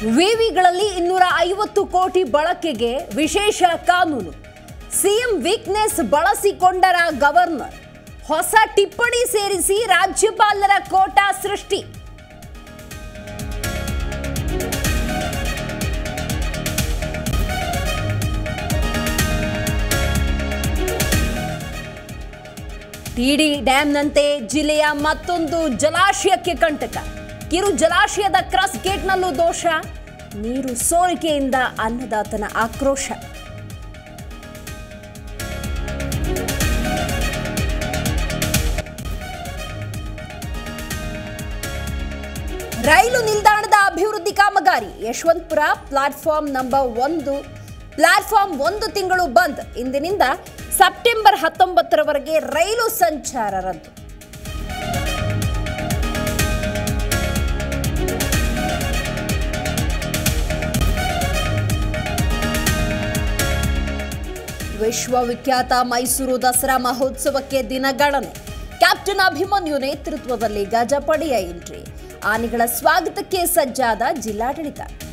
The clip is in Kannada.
ವಿವಿಗಳಲ್ಲಿ ಇನ್ನೂರ ಐವತ್ತು ಕೋಟಿ ಬಳಕೆಗೆ ವಿಶೇಷ ಕಾನೂನು ಸಿಎಂ ವೀಕ್ನೆಸ್ ಬಳಸಿಕೊಂಡರ ಗವರ್ನರ್ ಹೊಸ ಟಿಪ್ಪಣಿ ಸೇರಿಸಿ ರಾಜ್ಯಪಾಲರ ಕೋಟಾ ಸೃಷ್ಟಿ ಟಿಡಿ ಡ್ಯಾಂನಂತೆ ಜಿಲ್ಲೆಯ ಮತ್ತೊಂದು ಜಲಾಶಯಕ್ಕೆ ಕಂಟಕ ಕಿರು ಜಲಾಶಯದ ಕ್ರಾಸ್ ಗೇಟ್ನಲ್ಲೂ ದೋಷ ನೀರು ಸೋರಿಕೆಯಿಂದ ಅನ್ನದಾತನ ಆಕ್ರೋಶ ರೈಲು ನಿಲ್ದಾಣದ ಅಭಿವೃದ್ಧಿ ಕಾಮಗಾರಿ ಯಶವಂತಪುರ ಪ್ಲಾಟ್ಫಾರ್ಮ್ ನಂಬರ್ ಒಂದು ಪ್ಲಾಟ್ಫಾರ್ಮ್ ಒಂದು ತಿಂಗಳು ಬಂದ್ ಇಂದಿನಿಂದ ಸೆಪ್ಟೆಂಬರ್ ಹತ್ತೊಂಬತ್ತರವರೆಗೆ ರೈಲು ಸಂಚಾರ ರದ್ದು ವಿಶ್ವವಿಖ್ಯಾತ ಮೈಸೂರು ದಸರಾ ಮಹೋತ್ಸವಕ್ಕೆ ದಿನಗಣನೆ ಕ್ಯಾಪ್ಟನ್ ಅಭಿಮನ್ಯು ನೇತೃತ್ವದಲ್ಲಿ ಗಜಪಡೆಯ ಎಂಟ್ರಿ ಆನೆಗಳ ಸ್ವಾಗತಕ್ಕೆ ಸಜ್ಜಾದ ಜಿಲ್ಲಾಡಳಿತ